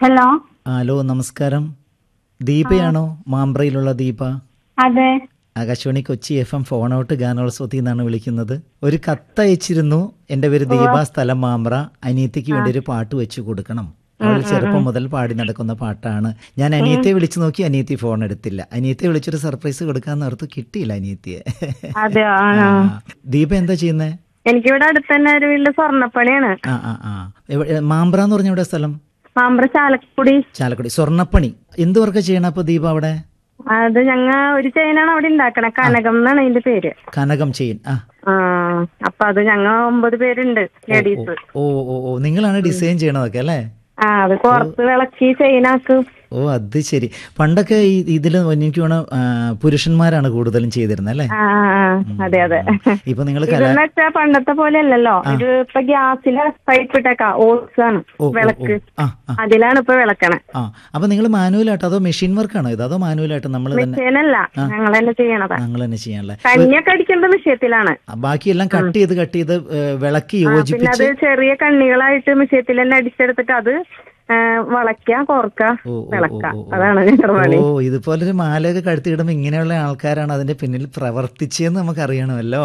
Hello hello നമസ്കാരം ദീപയാണോ മാമ്പ്രയിലുള്ള ദീപ അതെ Akashvani Kochi F M phone out ഗാനോത്സവത്തിൽ നിന്നാണ് വിളിക്കുന്നത് ഒരു കത്ത് അയച്ചിരുന്നു എൻ്റെ പേര് ദീപ സ്ഥലം മാമ്പ്ര അനിയത്തിക്ക് വേണ്ടി ഒരു പാട്ട് വെച്ച് കൊടുക്കണം അവൾ ചെറുപ്പം മുതൽ പാടി നടക്കുന്ന പാട്ടാണ് ഞാൻ അനിയത്തെ വിളിച്ചു നോക്കി അനിയത്തി ഫോൺ എടുത്തില്ല അനിയത്തെ വിളിച്ചൊരു സർപ്രൈസ് കൊടുക്കാന്ന് ഓർത്ത് കിട്ടിയില്ല അനിയത്തിയെ അതെയോ ആ, ആ. ആ. ദീപ എന്താ ചെയ്യുന്നേ എനിക്കിവിടെ അടുത്ത് തന്നെ ഒരു വീട്ടില് സ്വർണ്ണപ്പണിയാണ് ആ ആ ആ എവിടെ- മാമ്പ്ര എന്ന് പറഞ്ഞ എവിടെ സ്ഥലം മാമ്പ്ര ചാലക്കുടി ചാലക്കുടി സ്വർണ്ണപ്പണി എന്ത് വർക്ക് ചെയ്യണം അപ്പൊ ദീപ അവിടെ അത് ഞങ്ങ ഒരു ചെയിനാണ് അവിടെ ഉണ്ടാക്കണേ കനകം എന്നാണ് അതിന്റെ പേര് കനകം ചെയ്യൻ ആ ആ അപ്പൊ അത് ഞങ്ങ ഒമ്പത് പേരുണ്ട് ലേഡീസ് ഓ ഓ ഓ നിങ്ങളാണ് ഡിസൈൻ ചെയ്യണതൊക്കെ അല്ലേ ആ അത് പുറത്ത് വിളക്കി ചെയിനാക്കും ഓ അത് ശരി പണ്ടൊക്കെ ഈ ഇതിൽ എനിക്ക് വേണം പുരുഷന്മാരാണ് കൂടുതലും ചെയ്തിരുന്നത് അല്ലേ ആ ആ, അതെ അതെ ഇപ്പൊ നിങ്ങൾ കല ഇതെന്ന് വെച്ചാ പണ്ടത്തെ പോലെ അല്ലല്ലോ ഇത് ഇപ്പൊ ഗ്യാസിലെ പൈപ്പ് ഇട്ടേക്കാ ഓട്സ് ആണ് ഓ, ഓ, ഓ. വിളക്ക് ആ ആ അതിലാണ് ഇപ്പൊ വിളക്കണേ ആ അപ്പൊ നിങ്ങൾ മാനുവലായിട്ട് അതോ മെഷീൻ വർക്കാണോ ഇത് അതോ മാനുവലായിട്ട് നമ്മൾ തന്നെ മെഷീനല്ല ഞങ്ങൾ തന്നെ ചെയ്യണതാ ഞങ്ങൾ തന്നെ ചെയ്യാനുള്ള കഞ്ഞിയൊക്കെ അടിക്കേണ്ട വിഷയത്തിലാണ് ബാക്കിയെല്ലാം കട്ട് ചെയ്ത് കട്ട് ചെയ്ത് ഏ, വിളക്കി പിന്നെ യോജിപ്പിച്ച് അത് ചെറിയ കണ്ണികളായിട്ട് മിഷ്യത്തിൽ തന്നെ അടിച്ചെടുത്തിട്ട് അത് ആ, വളയ്ക്ക കോർക്ക ഓ, ഓ, വിളക്ക ഓ, ഓ, ഓ. അതാണ് ഞങ്ങളുടെ പണി ഓ ഇതുപോലൊരു മാലയൊക്കെ കഴുത്തിടുമ്പോൾ ഇങ്ങനെയുള്ള ആൾക്കാരാണ് അതിന്റെ പിന്നിൽ പ്രവർത്തിച്ചതെന്ന് നമുക്ക് അറിയണമല്ലോ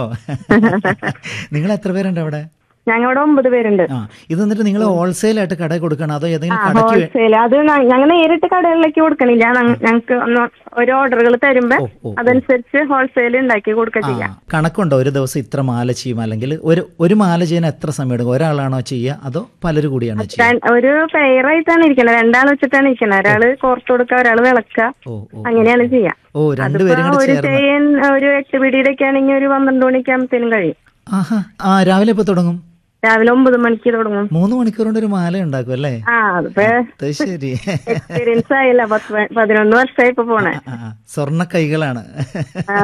നിങ്ങൾ എത്ര പേരുണ്ട് അവിടെ ഞങ്ങളുടെ ഒമ്പത് പേരുണ്ട് ആ ഇത് എന്നിട്ട് നിങ്ങൾ ഹോൾസെയിൽ ആയിട്ട് കട കൊടുക്കണം അതോ ആ ഏതെങ്കിലും കടയ്ക്ക് വേ- ഹോൾസെയിൽ അത് ഞങ്ങൾ നേരിട്ട് കടകളിലേക്ക് കൊടുക്കണില്ല ഞങ്ങ- ഞങ്ങക്ക് ഒന്ന് ഒരു ഓർഡറുകൾ തരുമ്പോ ഓ, ഓ, ഓ. അതനുസരിച്ച് ഹോൾസെയിൽ ഉണ്ടാക്കി കൊടുക്കുക ആ ചെയ്യാം കണക്കുണ്ടോ ഒരു ദിവസം ഇത്ര മാല ചെയ്യും അല്ലെങ്കിൽ ഒരു ഒരു മാല ചെയ്യാൻ എത്ര സമയം എടുക്കും ഒരാളാണോ ചെയ്യുക അതോ പലരും കൂടിയാണോ ചെയ്യുക ര- ഒരു പെയറായിട്ടാണ് ഇരിക്കണത് രണ്ടാൾ വെച്ചിട്ടാണ് ഇരിക്കണത് ഒരാള് കോർത്ത് കൊടുക്കുക ഒരാള് വിളക്ക ഓ ഓ അങ്ങനെയാണ് ചെയ്യാം ഓ രണ്ടുപേരും അതിപ്പോ കൂടി ഒരു ചേർന്ന് ചെയിൻ ഒരു എട്ട് പിടിയുടെ ഒക്കെ ആണെങ്കിൽ ഒരു പന്ത്രണ്ട് മണിക്ക് ആകുമ്പത്തേനും കഴിയും ആഹാ ആ രാവിലെ എപ്പോ തുടങ്ങും രാവിലെ ഒമ്പത് മണിക്ക് തുടങ്ങും മൂന്ന് മണിക്കൂർ കൊണ്ട് ഒരു മാല ഉണ്ടാക്കും അല്ലേ ആ അതിപ്പോ അത് ശരി എക്സ്പീരിയൻസ് ആയില്ല പത്ത് പ- പതിനൊന്ന് വർഷമായി ഇപ്പൊ പോണേ ആ, ആ, സ്വർണ്ണ കൈകളാണ് ആ.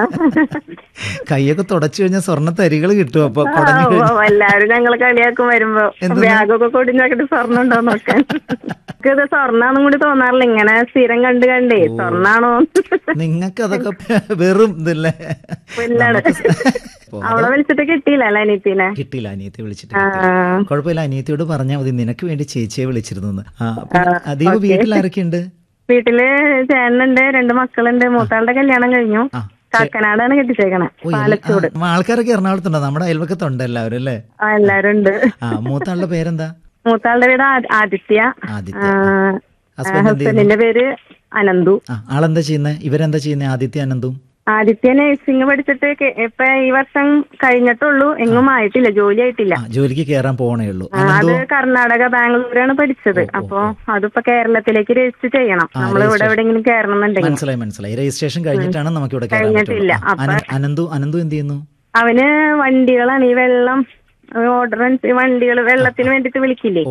കൈയൊക്കെ തുടച്ചു കഴിഞ്ഞാൽ സ്വർണ്ണ തരികൾ കിട്ടും അപ്പൊ ആ, കുടഞ്ഞു ഓ, എല്ലാരും ഞങ്ങള് കളിയാക്കും വരുമ്പോ ബാഗൊക്കെ കൊടിഞ്ഞോക്കിട്ട് സ്വർണ്ണം ഉണ്ടോ നോക്കാൻ ഇത് സ്വർണ്ണാന്നും കൂടി തോന്നാറില്ല ഇങ്ങനെ സ്ഥിരം കണ്ട് കണ്ടേ സ്വർണ്ണാണോ നിങ്ങൾക്ക് അതൊക്കെ വെറും ഇതല്ലേ പിന്നാണ് നമുക്ക് അവളെ വിളിച്ചിട്ട് കിട്ടിയില്ല അല്ല അനീത്തിനെ കിട്ടിയില്ല അനിയത്തെ വിളിച്ചിട്ട് ആ കിട്ടിയില്ല. കുഴപ്പമില്ല അനിയത്തിയോട് പറഞ്ഞാൽ മതി നിനക്ക് വേണ്ടി ചേച്ചിയെ വിളിച്ചിരുന്നു ആ പിന്നെ അതീവ വീട്ടിൽ ആരൊക്കെയുണ്ട് വീട്ടില് ചേട്ടനുണ്ട് രണ്ട് മക്കളുണ്ട് മൂത്താളുടെ കല്യാണം കഴിഞ്ഞു ആ കാക്കനാടാണ് കെട്ടിച്ചേക്കണേ ഓ, എല്ലാ- പാലച്ചൂട് ആ, ആൾക്കാരൊക്കെ എറണാകുളത്തുണ്ടോ നമ്മുടെ അയൽവക്കത്തുണ്ട് എല്ലാവരും അല്ലേ ആ എല്ലാരും ഉണ്ട് ആ മൂത്താളുടെ പേരെന്താ മൂത്താളുടെ വീട് ആ- ആദിത്യ ആദിത്യ ആ, ഹസ്ബൻഡ് എന്ത് ചെയ്യുന്നു ഹസ്ബൻഡിന്റെ പേര് അനന്തു ആ ആളെന്താ ചെയ്യുന്നത് ഇവരെന്താ ചെയ്യുന്നത് ആദിത്യ അനന്തും ആദിത്യ നഴ്സിംഗ് പഠിച്ചിട്ട് കെ- ഇപ്പൊ ഈ വർഷം കഴിഞ്ഞിട്ടുള്ളൂ എങ്ങും ആയിട്ടില്ല ജോലി ആയിട്ടില്ല ആ ജോലിക്ക് കയറാൻ പോണേ ഉള്ളൂ ആ, അത് കർണാടക ബാംഗ്ലൂരാണ് പഠിച്ചത് അപ്പൊ അതിപ്പോ കേരളത്തിലേക്ക് രജിസ്റ്റർ ചെയ്യണം നമ്മൾ ഇവിടെ എവിടെയെങ്കിലും കയറണം എന്നുണ്ടെങ്കിൽ മനസ്സിലായി മനസ്സിലായി രജിസ്ട്രേഷൻ കഴിഞ്ഞിട്ടാണ് നമുക്ക് ഇവിടെ കയറാൻ കഴിഞ്ഞിട്ടില്ല. പറ്റുള്ളൂ ആ, അന- അനന്തു അനന്തു എന്ത് ചെയ്യുന്നു അവന് വണ്ടികളാണ് ഈ വെള്ളം ഓർഡർ വണ്ടികൾ വെള്ളത്തിന് വേണ്ടിട്ട് വിളിക്കില്ലേ